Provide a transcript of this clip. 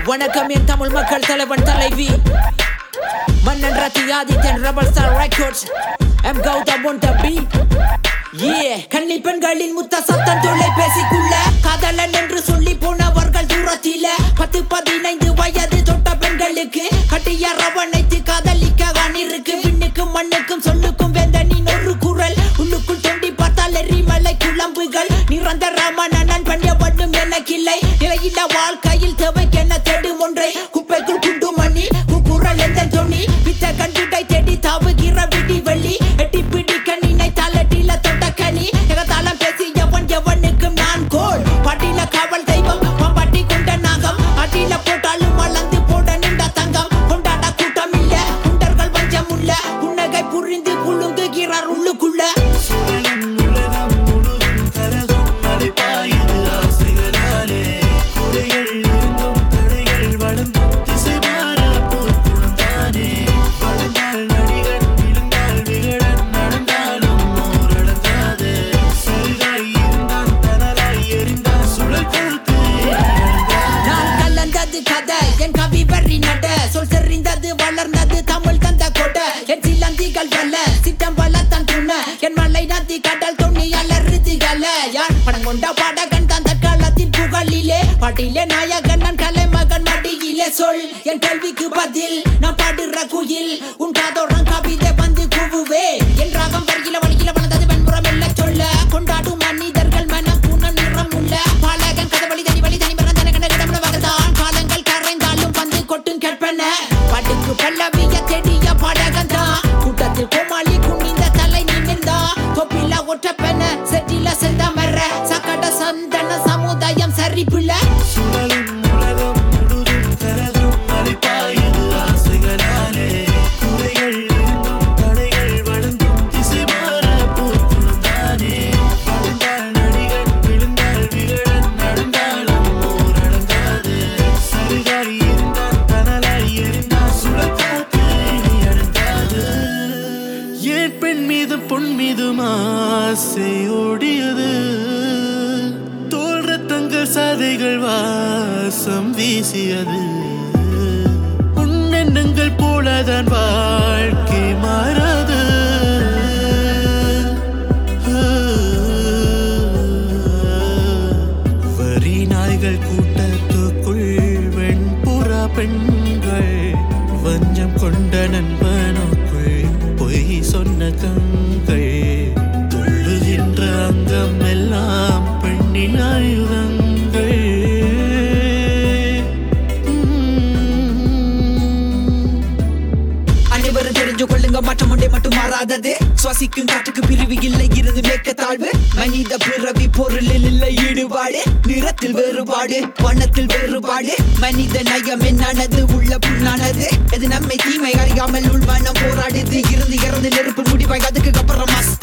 வணக்கம் என் தமிழ் மக்கள் தலைவன் தலைவி மன்னன் Rathi Adithan rebel star records M Gautham on the beat ஏ கன்னி பெண்களின் முத்த சத்தம் தொலைபேசிக்குள்ள காதலன் என்று சொல்லி போனவர்கள் தூரத்தில பத்து பதினைந்து வயது தொட்ட பெண்களுக்கு கட்டிய ரவணைத்து காதலிக்க வானிருக்கு விண்ணுக்கும் மண்ணுக்கும் சொல்லுக்கும் வேந்தனின் ஒரு குரல் உள்ளுக்குள் தொண்டி பார்த்தால் எரிமலை குழம்புகள் நிரந்தரமான நண்பன் எவனும் எனக்கில்லை நிலையில்ல வாழ்க்கையில் தேவைக்கென தேடும் ஒன்றை குப்பைக்குள் குண்டு மணி குரல் எந்த தொனி வித்த கண்டுடை தேடி தாவுகிற விடி வெள்ளி எட்டி பிடிக்க நினைத்தால் எட்டில தொட்ட கனி எகத்தாலம் பேசி எவன் எவனுக்கும் நான் கோல் பாட்டில காவல் தெய்வம் பாட்டி கொண்ட நாகம் அடியில போட்டாலும் வளர்ந்து போட நின்ற தங்கம் கொண்டாட கூட்டம் இல்ல குண்டர்கள் வஞ்சம் உள்ள புன்னகை புரிந்து குலுங்குகிறார் உள்ளுக்குள்ள சுழலும் உலகம் முழுதும் கலகும் மலைப்பாயுது ஆசைகளாலே குறைகள் இருந்தும் தடைகள் வளர்ந்தும் திசை மாற போர்க்குணம் தானே வளர்ந்தால் நடிகன் விழுந்தால் விகடன் நடந்தாலும் ஓரளந்தாது சரிதாய் இருந்தான் தனலாய் எரிந்தான் சுழல் கருத்து நான் கலந்தது கதை என் கவி வரி நட சொல் செறிந்தது வளர்ந்தது தமிழ் தந்த கொடை என் சிலந்திகள் வல்ல சிட்டம் வளர்த்தான் துணை என் மலை நதி கடல் தொண்ணி அலறுதுகள யார் படம் கொண்ட பாடகன் தந்த காலத்தின் புகழிலே பாட்டிலே நாயகன் நான் கலைமகன் மடியிலே சொல் என் கேள்விக்கு பதில் நான் பாடுற குயில் உன் காதோரம் கவிதை வந்து கூவுவே என் ராகம் வரியில வழியில வளர்ந்தது வெண்புறம் இல்ல சொல்ல கொண்டாடும் மனிதர்கள் மனம் புன நிறம் உள்ள பாலகன் கதவழி தனி வழி தனி மரம் தன கண்ட கிடமன வகதான் காலங்கள் கரைந்தாலும் வந்து கொட்டும் கேட்பன பாட்டுக்கு பல்லவிய தெடிய பாடகன் தான் கூட்டத்தில் கோமாளி குனிந்த தலை நிமிர்ந்தா தொப்பில ஒற்றப்பென செட்டில செந்தமர சக்கட சந்தன சமுதாயம் சரிப்புல சுழலும் உலகம் முழுதும் கலகும் மலைப்பாயுது ஆசைகளாலே குறைகள் இருந்தும் தடைகள் வளர்ந்தும் திசை மாற போர்க்குணம் தானே வளர்ந்தால் நடிகன் விழுந்தால் விகடன் நடந்தாலும் ஓரளந்தாது சரிதாய் இருந்தான் தனலாய் எரிந்தான் சுழல் காத்து இனி அடங்காது ஏன் பெண் மீது பொன் மீதும் ஆசை ஓடியது தோல் ரத்தங்கள் சதைகள் வாசம் வீசியது உன்னெண்ணங்கள் போலதான் வாழ்க்கை மாறாது வரி நாய்கள் கூட்டத்துக்குள் வெண்புறா பெண்கள் வஞ்சம் கொண்ட நண்பனுக்குள் பொய் சொன்ன கண்கள் துள்ளுகின்ற அங்கம் எல்லாம் பெண்ணின் ஆயுதங்கள் உம். அனைவரும் தெரிஞ்சு கொள்ளுங்க மாற்றம் ஒன்றே மட்டும் மாறாதது சுவாசிக்கும் காற்றுக்கு பிரிவு இல்லை இருந்து மேற்க தாழ்வு மனித பிறவி பொருளில் இல்லை ஈடுபாடு நிறத்தில் வேறுபாடு வண்ணத்தில் வேறுபாடு மனித நயம் என்னானது உள்ள புண்ணானது எது நம்மை தீமை அறியாமல் உள்மனம் போராடுது இருந்து இறந்து நெருப்பு முடிவாய் அதுக்கு அப்புறம் மாஸ்